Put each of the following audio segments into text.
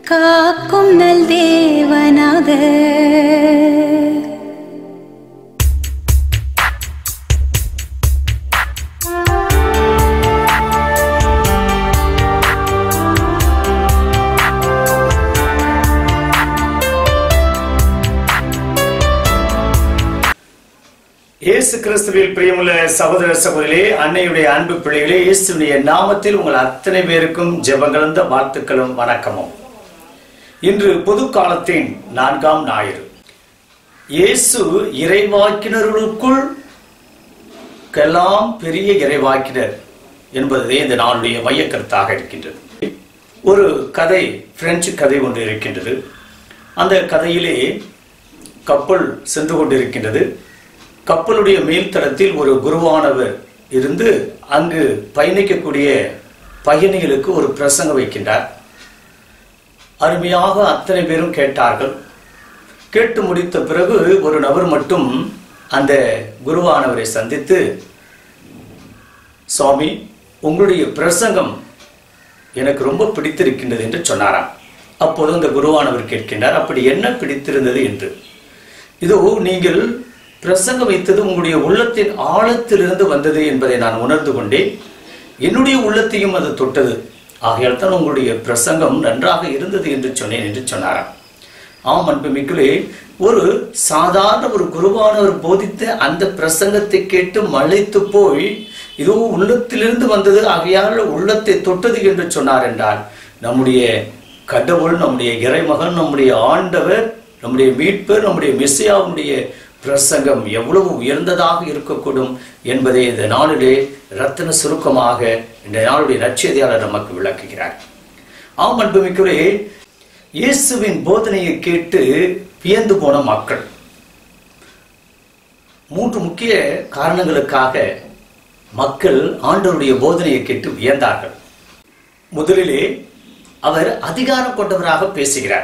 காக்கும் நல் தேவனாக இயேசு கிறிஸ்துவில் பிரியமுள்ள சகோதர சகோதரிகளே அன்னையுடைய அன்பு பிள்ளைகளே இயேசுடைய நாமத்தில் உங்கள் அத்தனை பேருக்கும் ஜெபங்கலந்த வாழ்த்துக்களும் வணக்கமும் இன்று பொது காலத்தின் நான்காம் ஞாயிறு இயேசு இறைவாக்கினர்களுக்குள் கெல்லாம் பெரிய இறைவாக்கினர் என்பதே இந்த நாளுடைய மையக்கருத்தாக இருக்கின்றது ஒரு கதை பிரெஞ்சு கதை ஒன்று இருக்கின்றது அந்த கதையிலே கப்பல் சென்று கொண்டிருக்கின்றது கப்பலுடைய மேல்தளத்தில் ஒரு குருவானவர் இருந்து அங்கு பயணிக்கக்கூடிய பயணிகளுக்கு ஒரு பிரசங்கம் வைக்கின்றார் அருமையாக அத்தனை பேரும் கேட்டார்கள் கேட்டு முடித்த பிறகு ஒரு நபர் மட்டும் அந்த குருவானவரை சந்தித்து சுவாமி உங்களுடைய பிரசங்கம் எனக்கு ரொம்ப பிடித்திருக்கின்றது என்று சொன்னாராம் அப்போது அந்த குருவானவர் கேட்கின்றார் அப்படி என்ன பிடித்திருந்தது என்று இதோ நீங்கள் பிரசங்கம் வைத்தது உங்களுடைய உள்ளத்தின் ஆழத்திலிருந்து வந்தது என்பதை நான் உணர்ந்து கொண்டேன் என்னுடைய உள்ளத்தையும் அது தொட்டது ஆகையால் தான் உங்களுடைய பிரசங்கம் நன்றாக இருந்தது என்று சொன்னேன் என்று சொன்னாராம் ஆம் அன்புமிக்குள்ளே ஒரு சாதாரண ஒரு குருவானவர் போதித்த அந்த பிரசங்கத்தை கேட்டு மலைத்து போய் இதோ உள்ளத்திலிருந்து வந்தது ஆகையால் உள்ளத்தை தொட்டது என்று சொன்னார் என்றால் நம்முடைய கடவுள் நம்முடைய இறைமகன் நம்முடைய ஆண்டவர் நம்முடைய மீட்பர் நம்முடைய மெஸ்ஸியாவுடைய பிரசங்கம் எவ்வளவு உயர்ந்ததாக இருக்கக்கூடும் என்பதை இந்த நாளிலே ரத்தின சுருக்கமாக இந்த நாளுடைய நச்செய்தியாளர் நமக்கு விளக்குகிறார் ஆம் அன்புமிக்குள்ளே இயேசுவின் போதனையை கேட்டு வியந்து போன மக்கள் மூன்று முக்கிய காரணங்களுக்காக மக்கள் ஆண்டவருடைய போதனையை கேட்டு வியந்தார்கள் முதலிலே அவர் அதிகாரம் கொண்டவராக பேசுகிறார்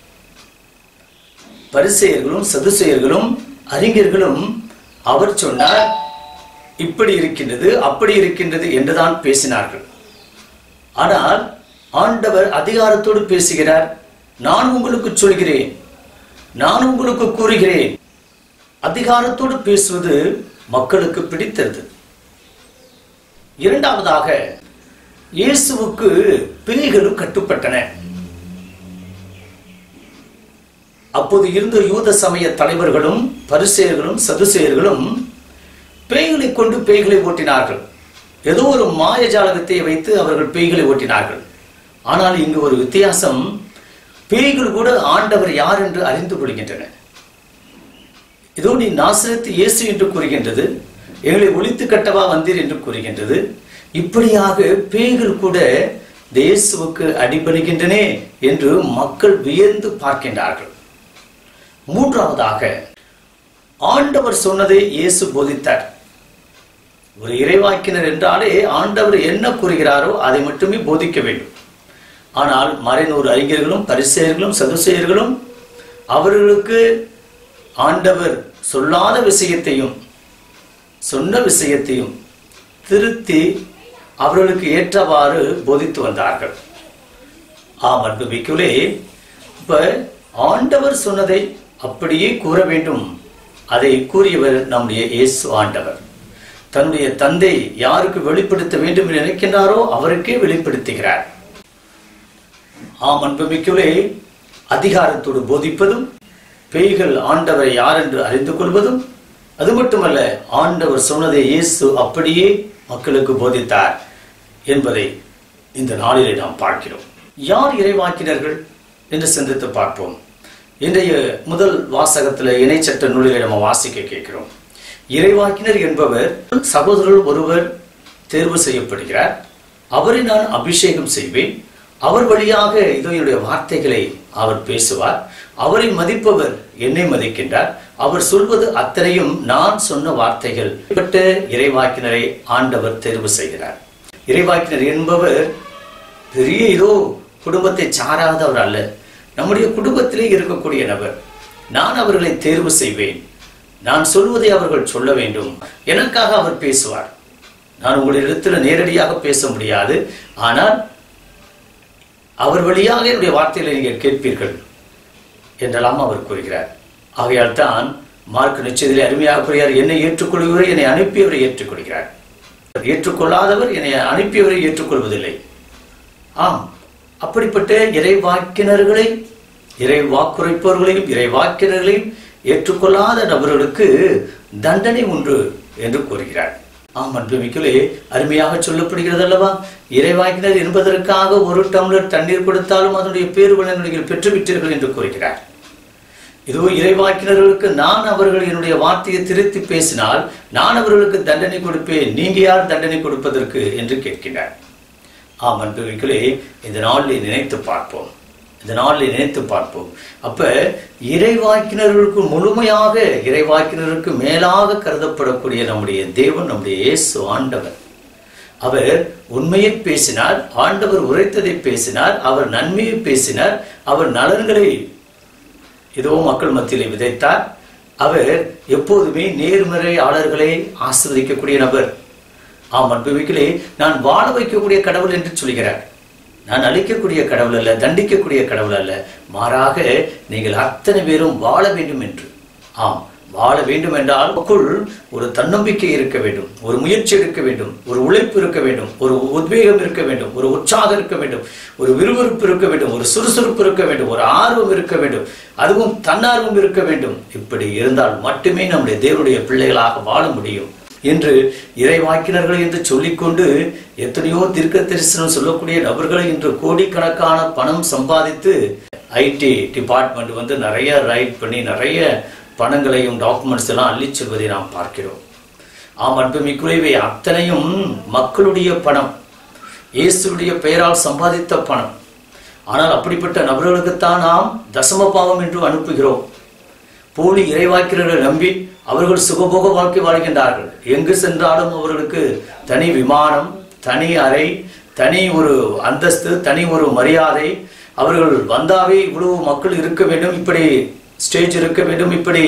பரிசெயர்களும் சதுசெயர்களும் அறிஞர்களும் அவர் சொன்னார் இப்படி இருக்கின்றது அப்படி இருக்கின்றது என்றுதான் பேசினார்கள் ஆனால் ஆண்டவர் அதிகாரத்தோடு பேசுகிறார் நான் உங்களுக்கு சொல்கிறேன் நான் உங்களுக்கு கூறுகிறேன் அதிகாரத்தோடு பேசுவது மக்களுக்கு பிடித்தது இரண்டாவதாக இயேசுவுக்கு பேய்களும் கட்டுப்பட்டன அப்போது இருந்த யூத சமய தலைவர்களும் பரிசெயர்களும் சதுசெயர்களும் பேய்களை கொண்டு பேய்களை ஓட்டினார்கள் ஏதோ ஒரு மாயஜாலகத்தை வைத்து அவர்கள் பேய்களை ஓட்டினார்கள் ஆனால் இங்கு ஒரு வித்தியாசம் பேய்கள் கூட ஆண்டவர் யார் என்று அறிந்து கொள்கின்றன இதோ நீ நாசிரத்து இயேசு என்று கூறுகின்றது எங்களை ஒழித்து கட்டவா வந்தீர் என்று கூறுகின்றது இப்படியாக பேய்கள் கூட இந்த இயேசுவுக்கு அடிபடுகின்றனே என்று மக்கள் வியந்து பார்க்கின்றார்கள் மூன்றாவதாக ஆண்டவர் சொன்னதை இயேசு போதித்தார் ஒரு இறைவாக்கினர் என்றாலே ஆண்டவர் என்ன கூறுகிறாரோ அதை மட்டுமே போதிக்க வேண்டும் ஆனால் மறைநூறு அறிஞர்களும் பரிசெயர்களும் சதுசெயர்களும் அவர்களுக்கு ஆண்டவர் சொல்லாத விஷயத்தையும் சொன்ன விஷயத்தையும் திருத்தி அவர்களுக்கு ஏற்றவாறு போதித்து வந்தார்கள் ஆம் அன்பு மிக்குலே இப்ப ஆண்டவர் சொன்னதை அப்படியே கூற வேண்டும் அதை கூறியவர் நம்முடைய இயேசு ஆண்டவர் தன்னுடைய தந்தை யாருக்கு வெளிப்படுத்த வேண்டும் என்று நினைக்கின்றாரோ அவருக்கே வெளிப்படுத்துகிறார் ஆம் அன்புமிக்குள்ளே அதிகாரத்தோடு போதிப்பதும் பேய்கள் ஆண்டவர் யார் என்று அறிந்து கொள்வதும் அது மட்டுமல்ல ஆண்டவர் சொன்னதை இயேசு அப்படியே மக்களுக்கு போதித்தார் என்பதை இந்த நாளிலே நாம் பார்க்கிறோம் யார் இறைவாக்கினர்கள் என்று சிந்தித்து பார்ப்போம் இன்றைய முதல் வாசகத்தில் இணைச்சட்ட நூலிலே நம்ம வாசிக்க கேட்கிறோம் இறைவாக்கினர் என்பவர் சகோதரர் ஒருவர் தேர்வு செய்யப்படுகிறார் அவரை நான் அபிஷேகம் செய்வேன் அவர் வழியாக இதோ என்னுடைய வார்த்தைகளை அவர் பேசுவார் அவரை மதிப்பவர் என்னை மதிக்கின்றார் அவர் சொல்வது அத்தனையும் நான் சொன்ன வார்த்தைகள் பட்ட இறைவாக்கினரை ஆண்டவர் தேர்வு செய்கிறார் இறைவாக்கினர் என்பவர் பெரிய ஏதோ குடும்பத்தை சாராதவர் அல்ல நம்முடைய குடும்பத்திலே இருக்கக்கூடிய நபர் நான் அவர்களை தேர்வு செய்வேன் நான் சொல்வதை அவர்கள் சொல்ல வேண்டும் எனக்காக அவர் பேசுவார் நான் உங்களிடத்தில் நேரடியாக பேச முடியாது ஆனால் அவர் வழியாக என்னுடைய வார்த்தைகளை நீங்கள் கேட்பீர்கள் என்றெல்லாம் அவர் கூறுகிறார் ஆகையால் தான் மார்க் நிச்சயத்திலே அருமையாக கூறுகிறார் என்னை ஏற்றுக்கொள்கிறவர் என்னை அனுப்பியவரை ஏற்றுக்கொள்கிறார் ஏற்றுக்கொள்ளாதவர் என்னை அனுப்பியவரை ஏற்றுக்கொள்வதில்லை ஆம் அப்படிப்பட்ட இறை வாக்கினர்களை இறை வாக்குரைப்பவர்களையும் இறை வாக்கினர்களையும் ஏற்றுக்கொள்ளாத நபர்களுக்கு தண்டனை உண்டு என்று கூறுகிறார் ஆம் அன்புமிக்கலே அருமையாக சொல்லப்படுகிறது அல்லவா இறைவாக்கினர் என்பதற்காக ஒரு டம்ளர் தண்ணீர் கொடுத்தாலும் அதனுடைய பேருபலனை நீங்கள் பெற்றுவிட்டீர்கள் என்று கூறுகிறார் இதோ இறைவாக்கினர்களுக்கு நான் அவர்கள் என்னுடைய வார்த்தையை திருத்தி பேசினால் நான் அவர்களுக்கு தண்டனை கொடுப்பேன் நீங்க யார் தண்டனை கொடுப்பதற்கு என்று கேட்கிறார் ஆம் அன்புகளே இந்த நாளில் நினைத்து பார்ப்போம் இந்த நாளில் நினைத்து பார்ப்போம் அப்ப இறைவாக்கினர்களுக்கு முழுமையாக இறைவாக்கினருக்கு மேலாக கருதப்படக்கூடிய நம்முடைய தேவன் நம்முடைய இயேசு ஆண்டவர் அவர் உண்மையை பேசினார் ஆண்டவர் உரைத்ததை பேசினார் அவர் நன்மையை பேசினார் அவர் நலன்களை ஏதோ மக்கள் மத்தியிலே விதைத்தார் அவர் எப்போதுமே நேர்மறையாளர்களை ஆசிர்வதிக்கக்கூடிய நபர் ஆம் அன்புமிகளே நான் வாழ வைக்கக்கூடிய கடவுள் என்று சொல்கிறார் நான் அழிக்கக்கூடிய கடவுள் அல்ல தண்டிக்கக்கூடிய கடவுள் அல்ல மாறாக நீங்கள் அத்தனை பேரும் வாழ வேண்டும் என்று ஆம் வாழ வேண்டும் என்றால் நமக்குள் ஒரு தன்னம்பிக்கை இருக்க வேண்டும் ஒரு முயற்சி இருக்க வேண்டும் ஒரு உழைப்பு இருக்க வேண்டும் ஒரு உத்வேகம் இருக்க வேண்டும் ஒரு உற்சாகம் இருக்க வேண்டும் ஒரு விறுவிறுப்பு இருக்க வேண்டும் ஒரு சுறுசுறுப்பு இருக்க வேண்டும் ஒரு ஆர்வம் இருக்க வேண்டும் அதுவும் தன்னார்வம் இருக்க வேண்டும் இப்படி இருந்தால் மட்டுமே நம்முடைய தேவனுடைய பிள்ளைகளாக வாழ முடியும் என்று இறைவாக்கினர்கள் என்று சொல்லிக்கொண்டு எத்தனையோ தீர்க்க தரிசனம் சொல்லக்கூடிய நபர்களை இன்று கோடிக்கணக்கான பணம் சம்பாதித்து ஐடி டிபார்ட்மெண்ட் வந்து நிறைய ரைட் பண்ணி நிறைய பணங்களையும் டாக்குமெண்ட்ஸ் எல்லாம் அள்ளிச் செல்வதை நாம் பார்க்கிறோம் ஆம் அன்புமிக்குறைவை அத்தனையும் மக்களுடைய பணம் இயேசுடைய பெயரால் சம்பாதித்த பணம் ஆனால் அப்படிப்பட்ட நபர்களுக்குத்தான் நாம் தசம பாவம் என்று அனுப்புகிறோம் போலி இறைவாக்கிறவர்களை நம்பி அவர்கள் சுகபோக வாழ்க்கை வாழ்கின்றார்கள் எங்கு சென்றாலும் அவர்களுக்கு தனி விமானம் தனி அறை தனி ஒரு அந்தஸ்து தனி ஒரு மரியாதை அவர்கள் வந்தாவே இவ்வளவு மக்கள் இருக்க வேண்டும் இப்படி ஸ்டேஜ் இருக்க வேண்டும் இப்படி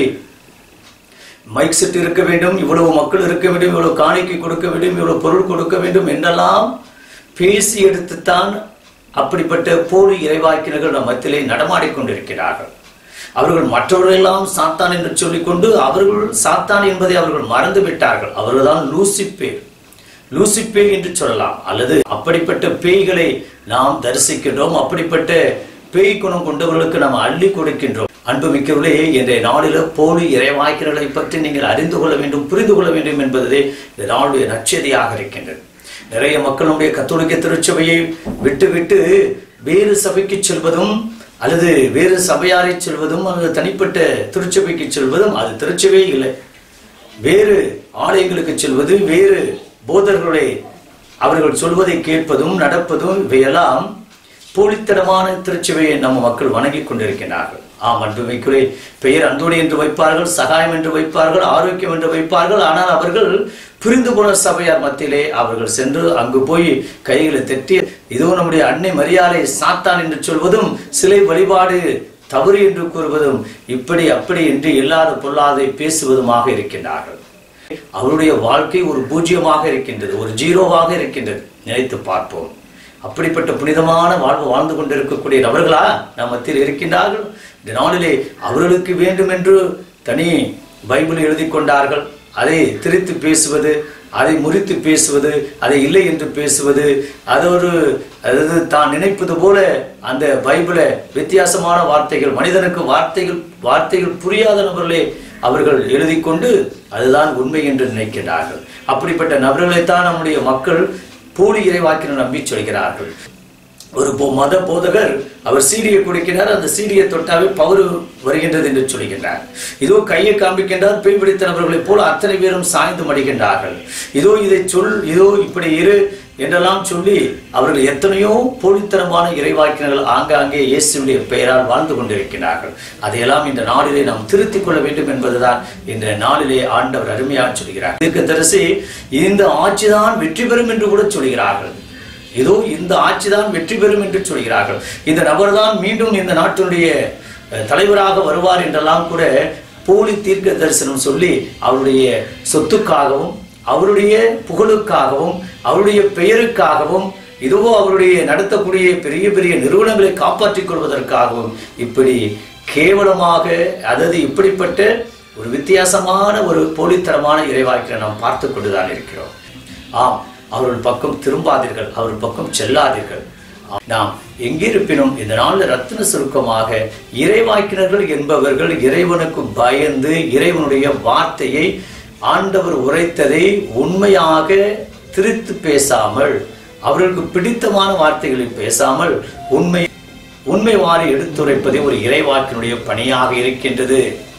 மைக் செட் இருக்க வேண்டும் இவ்வளவு மக்கள் இருக்க வேண்டும் இவ்வளவு காணிக்கை கொடுக்க வேண்டும் இவ்வளவு பொருள் கொடுக்க வேண்டும் என்றெல்லாம் பேசி எடுத்துத்தான் அப்படிப்பட்ட போலி இறைவாக்கினர்கள் நம் மத்தியிலே நடமாடிக்கொண்டிருக்கிறார்கள் அவர்கள் மற்றவர்களெல்லாம் சாத்தான் என்று சொல்லிக்கொண்டு அவர்கள் சாத்தான் என்பதை அவர்கள் மறந்து விட்டார்கள் அவர்கள்தான் லூசிப்பேர் லூசிப்பே என்று சொல்லலாம் அல்லது அப்படிப்பட்ட பேய்களை நாம் தரிசிக்கின்றோம் அப்படிப்பட்ட பேய் குணம் கொண்டவர்களுக்கு நாம் அள்ளி கொடுக்கின்றோம் அன்புமிக்கவர்களே இன்றைய நாளில போலி இறைவாய்க்கிறதை பற்றி நீங்கள் அறிந்து கொள்ள வேண்டும் புரிந்து கொள்ள வேண்டும் என்பதே இந்த நாளுடைய நச்சதியாக இருக்கின்றது நிறைய மக்களுடைய கத்தோலிக்க திருச்சபையை விட்டு விட்டு வேறு சபைக்கு செல்வதும் அல்லது வேறு சபையாரை செல்வதும் அல்லது தனிப்பட்ட திருச்சபைக்கு செல்வதும் அது திருச்சபை இல்லை வேறு ஆலயங்களுக்கு செல்வது வேறு போதர்களை அவர்கள் சொல்வதை கேட்பதும் நடப்பதும் இவையெல்லாம் போலித்தனமான திருச்சபையை நம்ம மக்கள் வணங்கி கொண்டிருக்கிறார்கள் ஆம் அன்புமைக்குறை பெயர் அந்தோடி என்று வைப்பார்கள் சகாயம் என்று வைப்பார்கள் ஆரோக்கியம் என்று வைப்பார்கள் ஆனால் அவர்கள் புரிந்து போன சபையார் மத்தியிலே அவர்கள் சென்று அங்கு போய் கைகளை தட்டி இதோ நம்முடைய அன்னை மரியாதை சாத்தான் என்று சொல்வதும் சிலை வழிபாடு தவறு என்று கூறுவதும் இப்படி அப்படி என்று இல்லாத பொல்லாதை பேசுவதுமாக இருக்கின்றார்கள் அவருடைய வாழ்க்கை ஒரு பூஜ்யமாக இருக்கின்றது ஒரு ஜீரோவாக இருக்கின்றது நினைத்து பார்ப்போம் அப்படிப்பட்ட புனிதமான வாழ்வு வாழ்ந்து கொண்டிருக்கக்கூடிய நபர்களா நம் மத்தியில் இருக்கின்றார்கள் இந்த நாளிலே அவர்களுக்கு வேண்டும் என்று தனி பைபிள் எழுதி கொண்டார்கள் அதை திரித்து பேசுவது அதை முறித்து பேசுவது அதை இல்லை என்று பேசுவது அது ஒரு அதாவது தான் நினைப்பது போல அந்த பைபிளை வித்தியாசமான வார்த்தைகள் மனிதனுக்கு வார்த்தைகள் வார்த்தைகள் புரியாத நபர்களே அவர்கள் எழுதி கொண்டு அதுதான் உண்மை என்று நினைக்கிறார்கள் அப்படிப்பட்ட நபர்களைத்தான் நம்முடைய மக்கள் போலி இறைவாக்கினர் நம்பி சொல்கிறார்கள் ஒரு போ- மத போதகர் அவர் சீடியை குடிக்கிறார் அந்த சீடியை தொட்டாவே பவரு வருகின்றது என்று சொல்கின்றார் இதோ கையை காண்பிக்கின்றார் பேய் பிடித்த நபர்களைப் போல அத்தனை பேரும் சாய்ந்து மடிகின்றார்கள் இதோ இதை சொல் இதோ இப்படி இரு என்றெல்லாம் சொல்லி அவர்கள் எத்தனையோ போலித்தனமான இறைவாக்கினர்கள் ஆங்காங்கே இயேசுடைய பெயரால் வாழ்ந்து கொண்டிருக்கிறார்கள் அதையெல்லாம் இந்த நாளிலே நாம் திருத்திக் கொள்ள வேண்டும் என்பதுதான் இந்த நாளிலே ஆண்டவர் அருமையாக சொல்கிறார் தீர்க்கதரிசி இந்த ஆட்சிதான் வெற்றி பெறும் என்று கூட சொல்கிறார்கள் இதோ இந்த ஆட்சிதான் வெற்றி பெறும் என்று சொல்கிறார்கள் இந்த நபர்தான் மீண்டும் இந்த நாட்டினுடைய அஹ், தலைவராக வருவார் என்றெல்லாம் கூட போலி தீர்க்க தரிசனம் சொல்லி அவருடைய சொத்துக்காகவும் அவருடைய புகழுக்காகவும் அவருடைய பெயருக்காகவும் இதுவோ அவருடைய நடத்தக்கூடிய பெரிய பெரிய நிறுவனங்களை காப்பாற்றிக் கொள்வதற்காகவும் இப்படி கேவலமாக அதாவது இப்படிப்பட்ட ஒரு வித்தியாசமான ஒரு போலித்தனமான இறைவாக்கினை நாம் பார்த்து கொண்டுதான் இருக்கிறோம் ஆம் அவர்கள் பக்கம் திரும்பாதீர்கள் அவர்கள் பக்கம் செல்லாதீர்கள் நாம் எங்கிருப்பினும் இந்த நாளில் ரத்தின சுருக்கமாக இறைவாக்கினர்கள் என்பவர்கள் இறைவனுக்கு பயந்து இறைவனுடைய வார்த்தையை ஆண்டவர் உரைத்ததை உண்மையாக திரித்து பேசாமல் அவர்களுக்கு பிடித்தமான வார்த்தைகளை பேசாமல் உண்மை உண்மை வாரி எடுத்துரைப்பதே ஒரு இறைவாக்கினுடைய பணியாக இருக்கின்றது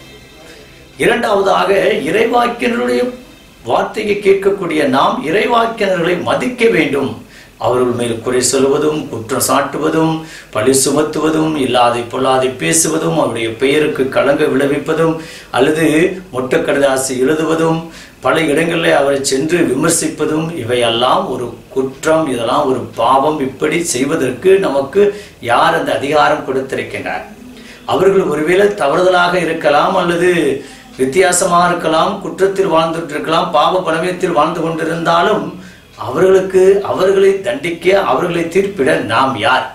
இரண்டாவதாக இறைவாக்கினருடைய வார்த்தையை கேட்கக்கூடிய நாம் இறைவாக்கினர்களை மதிக்க வேண்டும் அவர்கள் மேல் குறை சொல்வதும் குற்றம் சாட்டுவதும் பழி சுமத்துவதும் இல்லாதை பொல்லாதை பேசுவதும் அவருடைய பெயருக்கு களங்க விளைவிப்பதும் அல்லது மொட்டக்கடதாசி எழுதுவதும் பல இடங்களில் அவரை சென்று விமர்சிப்பதும் இவையெல்லாம் ஒரு குற்றம் இதெல்லாம் ஒரு பாவம் இப்படி செய்வதற்கு நமக்கு யார் அந்த அதிகாரம் கொடுத்திருக்கின்றார் அவர்கள் ஒருவேளை தவறுதலாக இருக்கலாம் அல்லது வித்தியாசமாக இருக்கலாம் குற்றத்தில் வாழ்ந்துட்டு இருக்கலாம் பாவ பணவீயத்தில் வாழ்ந்து கொண்டிருந்தாலும் அவர்களுக்கு அவர்களை தண்டிக்க அவர்களை தீர்ப்பிட நாம் யார்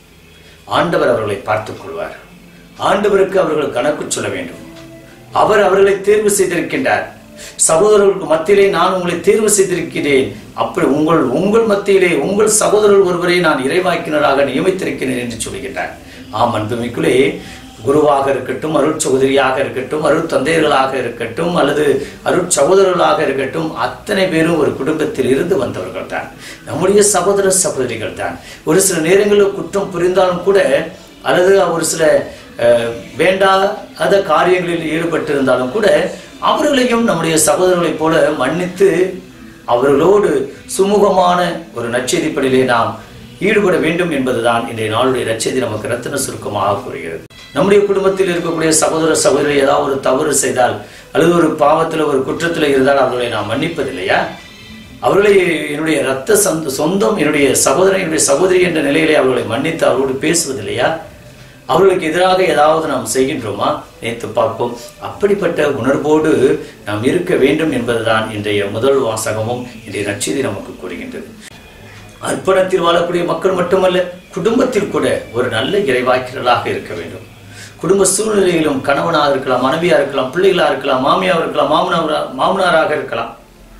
ஆண்டவர் அவர்களை பார்த்துக் கொள்வார் ஆண்டவருக்கு அவர்கள் கணக்கு சொல்ல வேண்டும் அவர் அவர்களை தேர்வு செய்திருக்கின்றார் சகோதரர்களுக்கு மத்தியிலே நான் உங்களை தேர்வு செய்திருக்கிறேன் அப்படி உங்கள் உங்கள் மத்தியிலே உங்கள் சகோதரர் ஒருவரை நான் இறைவாக்கினராக நியமித்திருக்கிறேன் என்று சொல்கின்றார் ஆம் அன்புமிக்குள்ளே குருவாக இருக்கட்டும் அருட் சகோதரியாக இருக்கட்டும் அருட் தந்தையர்களாக இருக்கட்டும் அல்லது அருட் சகோதரர்களாக இருக்கட்டும் அத்தனை பேரும் ஒரு குடும்பத்தில் இருந்து வந்தவர்கள் தான் நம்முடைய சகோதர சகோதரிகள் தான் ஒரு சில நேரங்களில் குற்றம் புரிந்தாலும் கூட அல்லது ஒரு சில அஹ், வேண்டாத காரியங்களில் ஈடுபட்டிருந்தாலும் கூட அவர்களையும் நம்முடைய சகோதரர்களைப் போல மன்னித்து அவர்களோடு சுமூகமான ஒரு நற்செய்திப்படியிலே நாம் ஈடுபட வேண்டும் என்பதுதான் இன்றைய நாளுடைய நற்செய்தி நமக்கு ரத்தின சுருக்கமாக கூறுகிறது நம்முடைய குடும்பத்தில் இருக்கக்கூடிய சகோதர சகோதரி ஏதாவது ஒரு தவறு செய்தால் அல்லது ஒரு பாவத்தில் ஒரு குற்றத்தில் இருந்தால் அவர்களை நாம் மன்னிப்பதில்லையா அவர்களை என்னுடைய ரத்த சொந்த சொந்தம் என்னுடைய சகோதரன் என்னுடைய சகோதரி என்ற நிலையிலே அவர்களை மன்னித்து அவர்களோடு பேசுவதில்லையா அவர்களுக்கு எதிராக ஏதாவது நாம் செய்கின்றோமா நேத்து பார்ப்போம் அப்படிப்பட்ட உணர்வோடு நாம் இருக்க வேண்டும் என்பதுதான் இன்றைய முதல் வாசகமும் இன்றைய நற்செய்தி நமக்கு கூறுகின்றது அர்ப்பணத்தில் வாழக்கூடிய மக்கள் மட்டுமல்ல குடும்பத்தில் கூட ஒரு நல்ல இறைவாக்கினர்களாக இருக்க வேண்டும் குடும்ப சூழ்நிலையிலும் கணவனாக இருக்கலாம் மனைவியாக இருக்கலாம் பிள்ளைகளாக இருக்கலாம் மாமியாக இருக்கலாம் மாமனாரா மாமனாராக இருக்கலாம்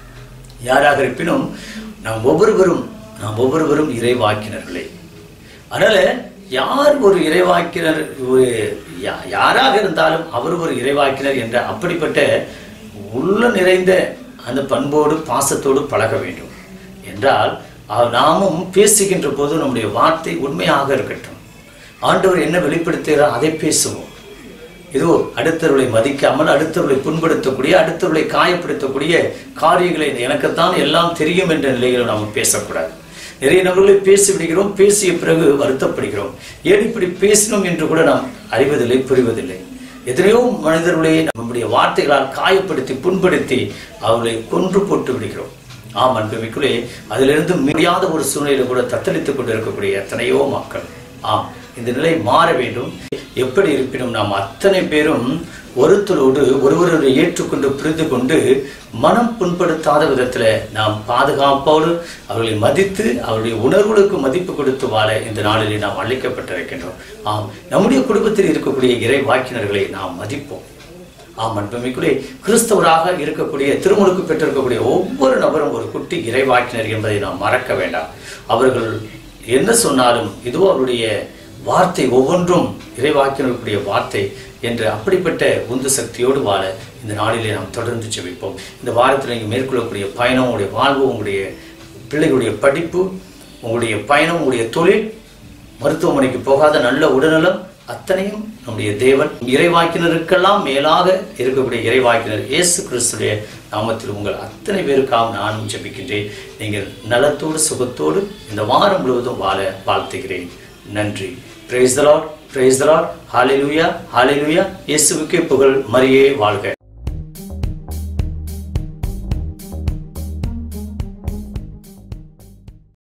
யாராக இருப்பினும் நாம் ஒவ்வொருவரும் நாம் ஒவ்வொருவரும் இறைவாக்கினர்களே அதனால யார் ஒரு இறைவாக்கினர் ஒரு யா- யாராக இருந்தாலும் அவர் ஒரு இறைவாக்கினர் என்ற அப்படிப்பட்ட உள்ள நிறைந்த அந்த பண்போடு பாசத்தோடு பழக வேண்டும் என்றால் அஹ், நாமும் பேசுகின்ற போது நம்முடைய வார்த்தை உண்மையாக இருக்கட்டும் ஆண்டவர் என்ன வெளிப்படுத்துகிறார் அதை பேசுவோம் இதோ அடுத்தவர்களை மதிக்காமல் அடுத்தவர்களை புண்படுத்தக்கூடிய அடுத்தவர்களை காயப்படுத்தக்கூடிய காரியங்களை எனக்குத்தான் எல்லாம் தெரியும் என்ற நிலையில் நாம் பேசக்கூடாது நிறைய நபர்களை பேசி விடுகிறோம் பேசிய பிறகு வருத்தப்படுகிறோம் ஏன் இப்படி பேசினோம் என்று கூட நாம் அறிவதில்லை புரிவதில்லை எத்தனையோ மனிதர்களை நம்முடைய வார்த்தைகளால் காயப்படுத்தி புண்படுத்தி அவர்களை கொன்று போட்டு விடுகிறோம் ஆம் அன்புமிக்குள்ளே அதிலிருந்து முடியாத ஒரு சூழ்நிலையில கூட தத்தளித்துக் கொண்டிருக்கக்கூடிய எத்தனையோ மக்கள் ஆம் இந்த நிலை மாற வேண்டும் எப்படி இருப்பினும் நாம் அத்தனை பேரும் ஒருத்தரோடு ஒருவரை ஏற்றுக்கொண்டு புரிந்து கொண்டு மனம் புண்படுத்தாத விதத்துல நாம் பாதுகாப்போடு அவர்களை மதித்து அவருடைய உணர்வுகளுக்கு மதிப்பு கொடுத்து வாழ இந்த நாளிலே நாம் அழைக்கப்பட்டிருக்கின்றோம் ஆம் நம்முடைய குடும்பத்தில் இருக்கக்கூடிய இறை வாக்கினர்களை நாம் மதிப்போம் ஆம் அன்புமிக்குள்ளே கிறிஸ்தவராக இருக்கக்கூடிய திருமுழுக்கு பெற்றிருக்கக்கூடிய ஒவ்வொரு நபரும் ஒரு குட்டி இறைவாக்கினர் என்பதை நாம் மறக்க வேண்டாம் அவர்கள் என்ன சொன்னாலும் இதுவோ அவருடைய வார்த்தை ஒவ்வொன்றும் இறைவாக்கினருடைய வார்த்தை என்று அப்படிப்பட்ட உந்து சக்தியோடு வாழ இந்த நாளிலே நாம் தொடர்ந்து ஜெபிப்போம் இந்த வாரத்தில் நீங்கள் மேற்கொள்ளக்கூடிய பயணம் உங்களுடைய வாழ்வு உங்களுடைய பிள்ளைகளுடைய படிப்பு உங்களுடைய பயணம் உங்களுடைய தொழில் மருத்துவமனைக்கு போகாத நல்ல உடல்நலம் அத்தனையும் நம்முடைய தேவன் இறைவாக்கினருக்கெல்லாம் மேலாக இருக்கக்கூடிய இறைவாக்கினர் இயேசு கிறிஸ்துடைய நாமத்தில் உங்கள் அத்தனை பேருக்காக நானும் ஜெபிக்கின்றேன் நீங்கள் நலத்தோடு சுகத்தோடு இந்த வாரம் முழுவதும் வாழ வாழ்த்துகிறேன் நன்றி praise the Lord praise the Lord hallelujah hallelujah இயேசுவுக்கே புகழ் மரியே வாழ்க